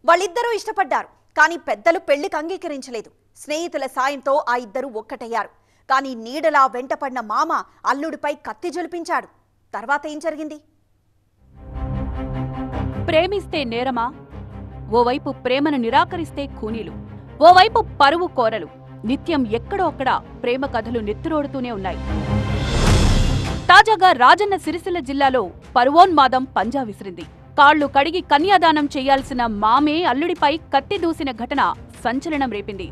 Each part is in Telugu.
వాళ్ళిద్దరూ ఇష్టపడ్డారు కానీ పెద్దలు పెళ్లికి అంగీకరించలేదు స్నేహితుల సాయంతో ఆ ఇద్దరు ఒక్కటయ్యారు కానీ నీడలా వెంటపడిన మామ అల్లుడిపై కత్తి జొలిపించాడు తర్వాత ఏం జరిగింది ప్రేమిస్తే నేరమా ఓవైపు ప్రేమను నిరాకరిస్తే ఖూనీలు ఓవైపు పరువు కోరలు నిత్యం ఎక్కడో అక్కడ ప్రేమ కథలు నెత్తురోడుతూనే ఉన్నాయి తాజాగా రాజన్న సిరిసిల్ల జిల్లాలో పరువోన్మాదం పంజా విసిరింది కాళ్లు కడిగి కన్యాదానం చేయాల్సిన మామే అల్లుడిపై కత్తి దూసిన ఘటన సంచలనం రేపింది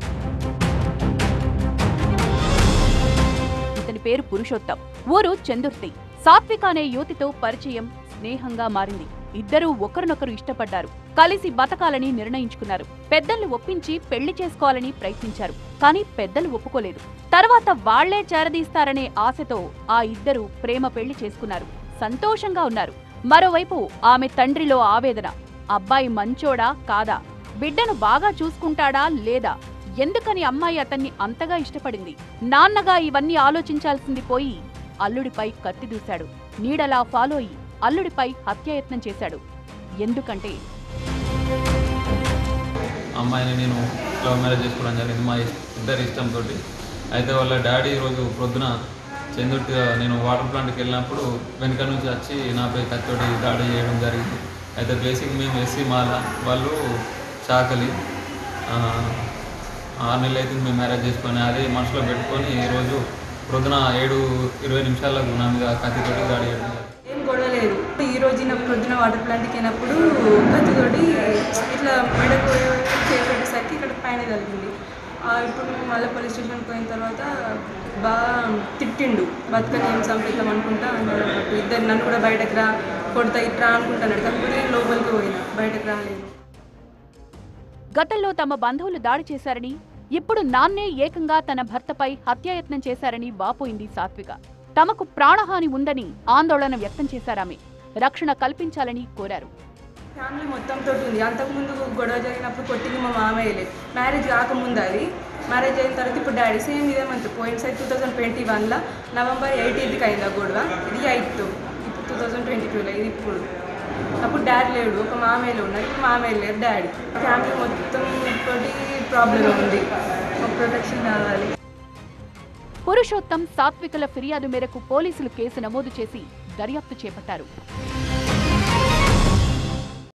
ఇతని పేరు పురుషోత్తం ఊరు చందుర్తి సాత్విక అనే యువతితో పరిచయం స్నేహంగా మారింది ఇద్దరూ ఒకరినొకరు ఇష్టపడ్డారు కలిసి బతకాలని నిర్ణయించుకున్నారు పెద్దల్ని ఒప్పించి పెళ్లి చేసుకోవాలని ప్రయత్నించారు కానీ పెద్దలు ఒప్పుకోలేదు తర్వాత వాళ్లే చేరదీస్తారనే ఆశతో ఆ ఇద్దరు ప్రేమ పెళ్లి చేసుకున్నారు సంతోషంగా ఉన్నారు మరోవైపు ఆమె తండ్రిలో ఆవేదన అబ్బాయి మంచోడా కాదా బిడ్డను బాగా చూసుకుంటాడా లేదా ఎందుకని అమ్మాయి అతన్ని అంతగా ఇష్టపడింది నాన్నగా ఇవన్నీ ఆలోచించాల్సింది పోయి అల్లుడిపై కత్తి దూశాడు నీడలా ఫాలో అయి అల్లుడిపై హత్యాయత్నం చేశాడు ఎందుకంటే అమ్మాయిని నేను లవ్ మ్యారేజ్ చేసుకోవడం జరిగింది మా ఇస్- ఇద్దరి ఇష్టంతో అయితే వాళ్ళ డాడీ రోజు ప్రొద్దున చంద్రుడి నేను వాటర్ ప్లాంట్కి వెళ్ళినప్పుడు వెనక నుంచి వచ్చి నాపై కత్తోటి దాడి చేయడం జరిగింది అయితే బేసిక్ మేము ఎస్సీ మాల వాళ్ళు చాకలి ఆ, ఆరు నెలలు అయితే మేము మ్యారేజ్ చేసుకొని అదే మనసులో పెట్టుకొని ఈరోజు ప్రొద్దున ఏడు ఇరవై నిమిషాలకు నా మీద కత్తితోటి దాడి చేయడం జరిగింది ఏం గొడవ లేదు ఈ రోజు నా ప్రొద్దున వాటర్ ప్లాంట్కి వెళ్ళినప్పుడు కత్తితోటి ఇట్లా మెడకు చేపెట్టేసరికి ఇక్కడ పైన కలిగింది ఆ, ఇప్పుడు మేము మళ్ళీ పోలీస్ స్టేషన్కి పోయిన తర్వాత బాగా తిట్టిండు బతుకని ఏం చంపేద్దాం అనుకుంటా అన్నాడు అన్నట్టు ఇద్దరు నన్ను కూడా బయటకు రా కొడతా ఇట్రా అనుకుంటున్నాడు కాకపోతే నేను లోపలికి పోయినా బయటకు రాలేదు గతంలో తమ బంధువులు దాడి చేశారని ఇప్పుడు నాన్నే ఏకంగా తన భర్తపై హత్యాయత్నం చేశారని వాపోయింది సాత్విక తమకు ప్రాణహాని ఉందని ఆందోళన వ్యక్తం చేశారామె రక్షణ కల్పించాలని కోరారు ఫ్యామిలీ మొత్తంతో ఉంది అంతకుముందు గొడవ జరిగినప్పుడు కొట్టింది మా మామయ్యలే మ్యారేజ్ కాకముందు అది మ్యారేజ్ అయిన తర్వాత ఇప్పుడు డాడీ సేమ్ ఇదే మంత్ పోయిన సైడ్ టూ థౌజండ్ ట్వంటీ వన్లో నవంబర్ ఎయిటీన్త్కి అయింది ఆ గొడవ ఇది ఎయిత్ ఇప్పుడు టూ థౌజండ్ ట్వంటీ టూలో ఇది ఇప్పుడు అప్పుడు డాడీ లేడు ఒక మామయ్యలు ఉన్నారు ఇప్పుడు మామయ్య లేరు డాడీ ఫ్యామిలీ మొత్తం తోటి ప్రాబ్లం ఉంది ఒక ప్రొటెక్షన్ కావాలి పురుషోత్తం సాత్వికల ఫిర్యాదు మేరకు పోలీసులు కేసు నమోదు చేసి దర్యాప్తు చేపట్టారు